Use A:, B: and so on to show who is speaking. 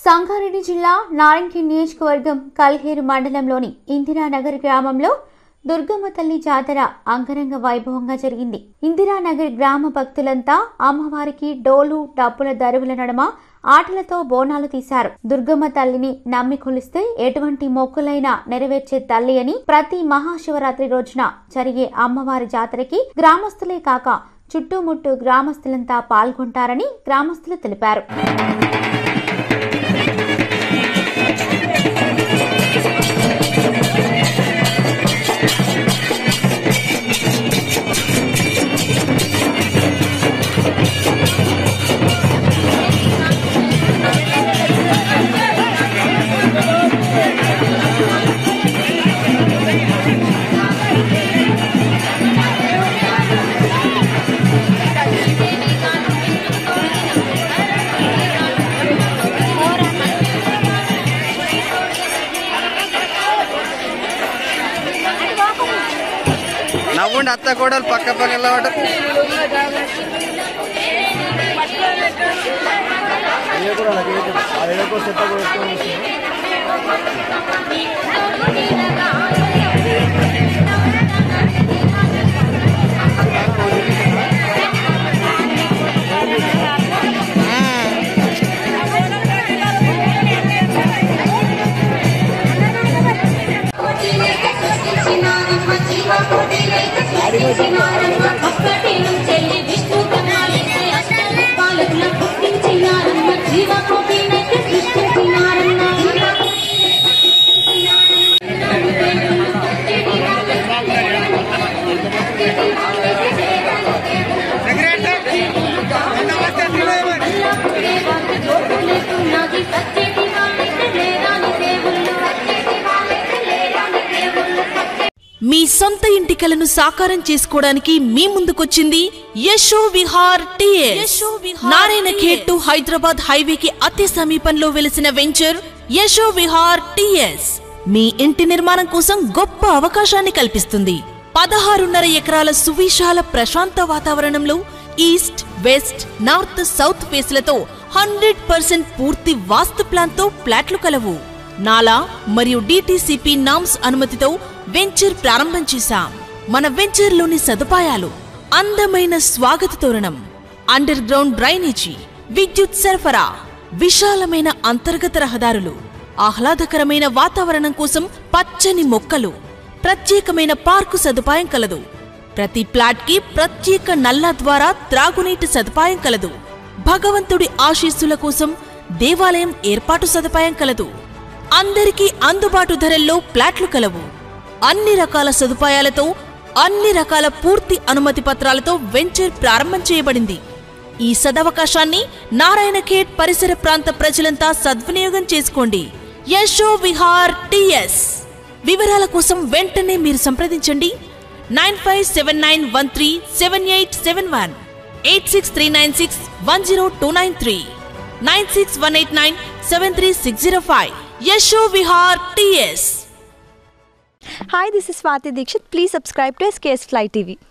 A: సంగారెడ్డి జిల్లా నారాయణఖేడ్ నియోజకవర్గం కల్హేరు మండలంలోని ఇందిరానగర్ గ్రామంలో దుర్గమ్మ తల్లి జాతర అంగరంగ వైభవంగా జరిగింది ఇందిరానగర్ గ్రామ భక్తులంతా అమ్మవారికి డోలు డప్పుల దరువుల నడుమ ఆటలతో బోనాలు తీశారు దుర్గమ్మ తల్లిని నమ్మి కొలిస్తే ఎటువంటి మొక్కులైనా నెరవేర్చే తల్లి అని ప్రతి మహాశివరాత్రి రోజున జరిగే అమ్మవారి జాతరకి గ్రామస్తులే కాక చుట్టుముట్టు గ్రామస్తులంతా పాల్గొంటారని గ్రామస్తులు తెలిపారు
B: నవ్వుండి అత్త కూడా పక్క పక్క నిలబడ్డ
C: మీ సొంత ఇంటి కలను సాకారం చేసుకోవడానికి మీ ముందుకొచ్చింది యశో విహార్ టిఎస్ నారాయణ ఖేడ్ టు హైదరాబాద్ హైవేకి అతి సమీపంలో వెలిసిన వెంచర్ యశో విహార్ టిఎస్ మీ ఇంటి నిర్మాణం కోసం గొప్ప అవకాశాన్ని కల్పిస్తుంది పదహారున్నర ఎకరాల సువిశాల ప్రశాంత వాతావరణంలో ఈస్ట్ వెస్ట్ నార్త్ సౌత్ ఫేస్లతో హండ్రెడ్ పర్సెంట్ పూర్తి వాస్తు ప్లాన్తో ఫ్లాట్లు కలవు నాలా మరియు డిటిసిపి నామ్స్ అనుమతితో వెంచర్ ప్రారంభం చేశాం మన వెంచర్లోని సదుపాయాలు అందమైన స్వాగత తోరణం అండర్ గ్రౌండ్ డ్రైనేజీ విద్యుత్ సరఫరా విశాలమైన అంతర్గత రహదారులు ఆహ్లాదకరమైన వాతావరణం కోసం పచ్చని మొక్కలు ప్రత్యేకమైన పార్కు సదుపాయం కలదు ప్రతి ప్లాట్ కి ప్రత్యేక నల్లా ద్వారా త్రాగునీటి సదుపాయం కలదు భగవంతుడి ఆశీస్సుల కోసం దేవాలయం ఏర్పాటు సదుపాయం కలదు అందరికీ అందుబాటు ధరల్లో ప్లాట్లు కలవు అన్ని రకాల సదుపాయాలతో అన్ని రకాల పూర్తి అనుమతి పత్రాలతో వెంచర్ ప్రారంభం చేయబడింది ఈ సదవకాశాన్ని నారాయణఖేడ్ పరిసర ప్రాంత ప్రజలంతా సద్వినియోగం చేసుకోండి యశో విహార్ టిఎస్ వివరాల కోసం వెంటనే మీరు సంప్రదించండి nine five seven nine one three seven eight seven one eight six three nine six one zero two nine three nine six one eight nine seven three six zero five Yasho Vihar TS
D: Hi, this is Swati Dikshit. Please subscribe to SKS Fly TV.